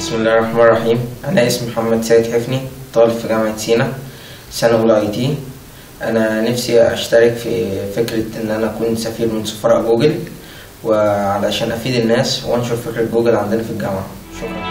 بسم الله الرحمن الرحيم أنا اسمي محمد سيد حفني طالب في جامعة سينا سنة أولى أي تي أنا نفسي أشترك في فكرة إن أنا أكون سفير من سفراء جوجل وعلشان أفيد الناس وأنشر فكرة جوجل عندنا في الجامعة شكرا